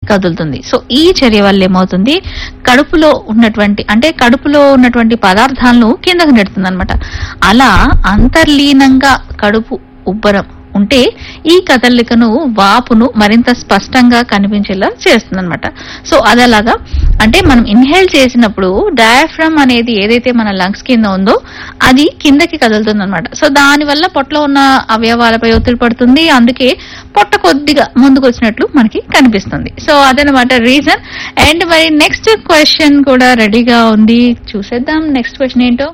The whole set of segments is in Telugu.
కదులుతుంది సో ఈ చర్య వల్ల ఏమవుతుంది కడుపులో ఉన్నటువంటి అంటే కడుపులో ఉన్నటువంటి పదార్థాలను కిందకు నెడుతుంది అనమాట అలా అంతర్లీనంగా కడుపు ఉబ్బరం ఉంటే ఈ కదలికను వాపును మరింత స్పష్టంగా కనిపించేలా చేస్తుంది అనమాట సో అదలాగా అంటే మనం ఇన్హేల్ చేసినప్పుడు డయాఫ్రమ్ అనేది ఏదైతే మన లంగ్స్ కింద ఉందో అది కిందకి కదులుతుంది అనమాట సో దానివల్ల పొట్టలో ఉన్న అవయవాలపై ఒత్తిడి పడుతుంది అందుకే పొట్ట కొద్దిగా ముందుకు వచ్చినట్లు మనకి కనిపిస్తుంది సో అదనమాట రీజన్ అండ్ మరి నెక్స్ట్ క్వశ్చన్ కూడా రెడీగా ఉంది చూసేద్దాం నెక్స్ట్ క్వశ్చన్ ఏంటో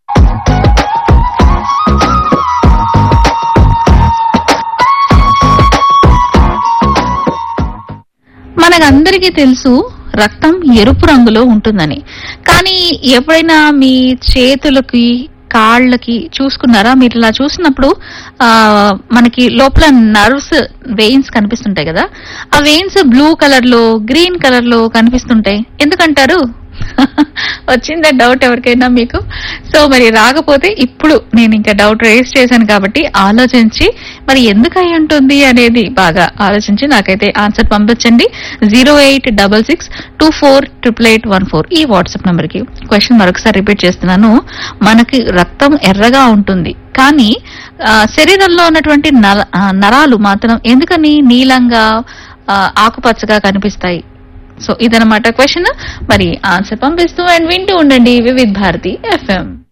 మనకందరికీ తెలుసు రక్తం ఎరుపు రంగులో ఉంటుందని కానీ ఎప్పుడైనా మీ చేతులకి కాళ్ళకి చూసుకున్నారా మీరు ఇలా చూసినప్పుడు ఆ మనకి లోపల నర్వ్స్ వెయిన్స్ కనిపిస్తుంటాయి కదా ఆ వెయిన్స్ బ్లూ కలర్ లో గ్రీన్ కలర్ లో కనిపిస్తుంటాయి ఎందుకంటారు వచ్చిందా డౌట్ ఎవరికైనా మీకు సో మరి రాకపోతే ఇప్పుడు నేను ఇంకా డౌట్ రేస్ చేశాను కాబట్టి ఆలోచించి మరి ఎందుకు అయి ఉంటుంది అనేది బాగా ఆలోచించి నాకైతే ఆన్సర్ పంపించండి zero eight double six two four triple eight one four ఈ వాట్సాప్ నెంబర్ కి క్వశ్చన్ మరొకసారి రిపీట్ చేస్తున్నాను మనకి రక్తం ఎర్రగా ఉంటుంది కానీ ఆ, శరీరంలో ఉన్నటువంటి నర- ఆ, నరాలు మాత్రం ఎందుకని నీలంగా ఆ, ఆకుపచ్చగా కనిపిస్తాయి సో ఇదనమాట క్వశ్చన్ మరి ఆన్సర్ పంపిస్తూ అండ్ వింటూ ఉండండి వివిధ్ భారతి ఎఫ్ఎం